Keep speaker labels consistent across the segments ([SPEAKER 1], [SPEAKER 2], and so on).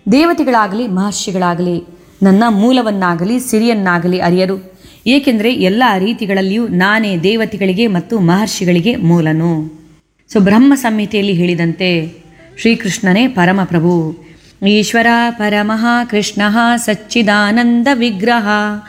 [SPEAKER 1] ದೇವತೆಗಳಾಗಲಿ ಮಹರ್ಷಿಗಳಾಗಲಿ ನನ್ನ ಮೂಲವನ್ನಾಗಲಿ ಸಿರಿಯನ್ನಾಗಲಿ ಅರಿಯರು ಏಕೆಂದರೆ ಎಲ್ಲ ರೀತಿಗಳಲ್ಲಿಯೂ ನಾನೇ ದೇವತೆಗಳಿಗೆ ಮತ್ತು ಮಹರ್ಷಿಗಳಿಗೆ ಮೂಲನು ಸೊ ಬ್ರಹ್ಮ ಸಂಹಿತೆಯಲ್ಲಿ ಹೇಳಿದಂತೆ ಶ್ರೀಕೃಷ್ಣನೇ ಪರಮಪ್ರಭು ಈಶ್ವರ ಪರಮಃ ಕೃಷ್ಣ ಸಚ್ಚಿದಾನಂದ ವಿಗ್ರಹ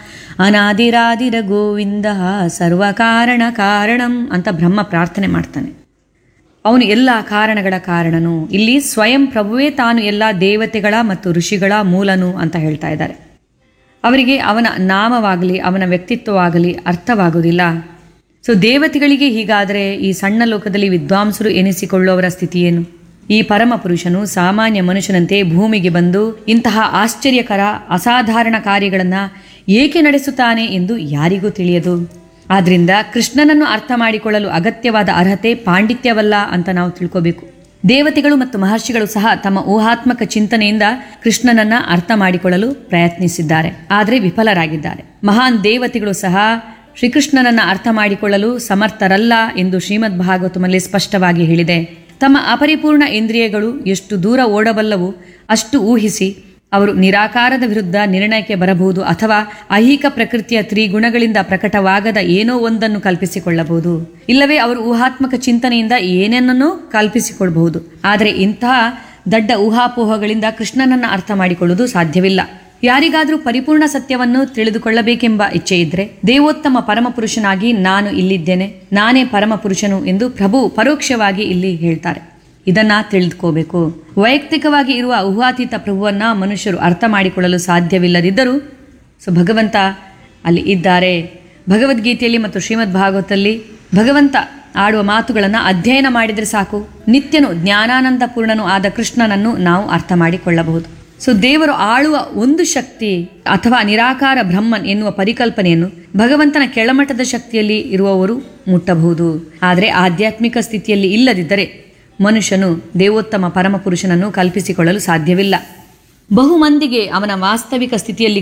[SPEAKER 1] ಅನಾದಿರಾದಿರ ಗೋವಿಂದ ಸರ್ವಕಾರಣ ಕಾರಣಂ ಅಂತ ಬ್ರಹ್ಮ ಪ್ರಾರ್ಥನೆ ಮಾಡ್ತಾನೆ ಅವನು ಎಲ್ಲ ಕಾರಣಗಳ ಕಾರಣನು ಇಲ್ಲಿ ಸ್ವಯಂ ಪ್ರಭುವೇ ತಾನು ಎಲ್ಲ ದೇವತೆಗಳ ಮತ್ತು ಋಷಿಗಳ ಮೂಲನು ಅಂತ ಹೇಳ್ತಾ ಇದ್ದಾರೆ ಅವರಿಗೆ ಅವನ ನಾಮವಾಗಲಿ ಅವನ ವ್ಯಕ್ತಿತ್ವವಾಗಲಿ ಅರ್ಥವಾಗುವುದಿಲ್ಲ ಸೊ ದೇವತೆಗಳಿಗೆ ಹೀಗಾದರೆ ಈ ಸಣ್ಣ ಲೋಕದಲ್ಲಿ ವಿದ್ವಾಂಸರು ಎನಿಸಿಕೊಳ್ಳುವವರ ಸ್ಥಿತಿ ಏನು ಈ ಪರಮ ಪುರುಷನು ಸಾಮಾನ್ಯ ಮನುಷ್ಯನಂತೆ ಭೂಮಿಗೆ ಬಂದು ಇಂತಹ ಆಶ್ಚರ್ಯಕರ ಅಸಾಧಾರಣ ಕಾರ್ಯಗಳನ್ನು ಏಕೆ ನಡೆಸುತ್ತಾನೆ ಎಂದು ಯಾರಿಗೂ ತಿಳಿಯದು ಆದ್ರಿಂದ ಕೃಷ್ಣನನ್ನು ಅರ್ಥ ಮಾಡಿಕೊಳ್ಳಲು ಅಗತ್ಯವಾದ ಅರ್ಹತೆ ಪಾಂಡಿತ್ಯವಲ್ಲ ಅಂತ ನಾವು ತಿಳ್ಕೋಬೇಕು ದೇವತೆಗಳು ಮತ್ತು ಮಹರ್ಷಿಗಳು ಸಹ ತಮ್ಮ ಊಹಾತ್ಮಕ ಚಿಂತನೆಯಿಂದ ಕೃಷ್ಣನನ್ನ ಅರ್ಥ ಮಾಡಿಕೊಳ್ಳಲು ಪ್ರಯತ್ನಿಸಿದ್ದಾರೆ ಆದರೆ ವಿಫಲರಾಗಿದ್ದಾರೆ ಮಹಾನ್ ದೇವತೆಗಳು ಸಹ ಶ್ರೀಕೃಷ್ಣನನ್ನ ಅರ್ಥ ಮಾಡಿಕೊಳ್ಳಲು ಸಮರ್ಥರಲ್ಲ ಎಂದು ಶ್ರೀಮದ್ ಭಾಗವತಮಲ್ಲಿ ಸ್ಪಷ್ಟವಾಗಿ ಹೇಳಿದೆ ತಮ್ಮ ಅಪರಿಪೂರ್ಣ ಇಂದ್ರಿಯಗಳು ಎಷ್ಟು ದೂರ ಓಡಬಲ್ಲವು ಅಷ್ಟು ಊಹಿಸಿ ಅವರು ನಿರಾಕಾರದ ವಿರುದ್ಧ ನಿರ್ಣಯಕ್ಕೆ ಬರಬಹುದು ಅಥವಾ ಐಹಿಕ ಪ್ರಕೃತಿಯ ತ್ರಿಗುಣಗಳಿಂದ ಪ್ರಕಟವಾಗದ ಏನೋ ಒಂದನ್ನು ಕಲ್ಪಿಸಿಕೊಳ್ಳಬಹುದು ಇಲ್ಲವೇ ಅವರು ಊಹಾತ್ಮಕ ಚಿಂತನೆಯಿಂದ ಏನೇನನ್ನೋ ಕಲ್ಪಿಸಿಕೊಳ್ಳಬಹುದು ಆದರೆ ಇಂತಹ ದಡ್ಡ ಊಹಾಪೋಹಗಳಿಂದ ಕೃಷ್ಣನನ್ನ ಅರ್ಥ ಮಾಡಿಕೊಳ್ಳುವುದು ಸಾಧ್ಯವಿಲ್ಲ ಯಾರಿಗಾದರೂ ಪರಿಪೂರ್ಣ ಸತ್ಯವನ್ನು ತಿಳಿದುಕೊಳ್ಳಬೇಕೆಂಬ ಇಚ್ಛೆ ಇದ್ರೆ ದೇವೋತ್ತಮ ಪರಮಪುರುಷನಾಗಿ ನಾನು ಇಲ್ಲಿದ್ದೇನೆ ನಾನೇ ಪರಮಪುರುಷನು ಎಂದು ಪ್ರಭು ಪರೋಕ್ಷವಾಗಿ ಇಲ್ಲಿ ಹೇಳ್ತಾರೆ ಇದನ್ನ ತಿಳಿದುಕೋಬೇಕು ವೈಯಕ್ತಿಕವಾಗಿ ಇರುವ ಊಹಾತೀತ ಪ್ರಭುವನ್ನ ಮನುಷ್ಯರು ಅರ್ಥ ಮಾಡಿಕೊಳ್ಳಲು ಸಾಧ್ಯವಿಲ್ಲದಿದ್ದರೂ ಸೊ ಭಗವಂತ ಅಲ್ಲಿ ಇದ್ದಾರೆ ಭಗವದ್ಗೀತೆಯಲ್ಲಿ ಮತ್ತು ಶ್ರೀಮದ್ ಭಾಗವತಲ್ಲಿ ಭಗವಂತ ಆಡುವ ಮಾತುಗಳನ್ನು ಅಧ್ಯಯನ ಮಾಡಿದರೆ ಸಾಕು ನಿತ್ಯನು ಜ್ಞಾನಾನಂದ ಪೂರ್ಣನು ಆದ ಕೃಷ್ಣನನ್ನು ನಾವು ಅರ್ಥ ಮಾಡಿಕೊಳ್ಳಬಹುದು ಸೊ ದೇವರು ಆಳುವ ಒಂದು ಶಕ್ತಿ ಅಥವಾ ನಿರಾಕಾರ ಬ್ರಹ್ಮನ್ ಎನ್ನುವ ಪರಿಕಲ್ಪನೆಯನ್ನು ಭಗವಂತನ ಕೆಳಮಟ್ಟದ ಶಕ್ತಿಯಲ್ಲಿ ಇರುವವರು ಮುಟ್ಟಬಹುದು ಆದರೆ ಆಧ್ಯಾತ್ಮಿಕ ಸ್ಥಿತಿಯಲ್ಲಿ ಇಲ್ಲದಿದ್ದರೆ ಮನುಷ್ಯನು ದೇವೋತ್ತಮ ಪರಮಪುರುಷನನ್ನು ಕಲ್ಪಿಸಿಕೊಳ್ಳಲು ಸಾಧ್ಯವಿಲ್ಲ ಬಹು ಮಂದಿಗೆ ಅವನ ವಾಸ್ತವಿಕ ಸ್ಥಿತಿಯಲ್ಲಿ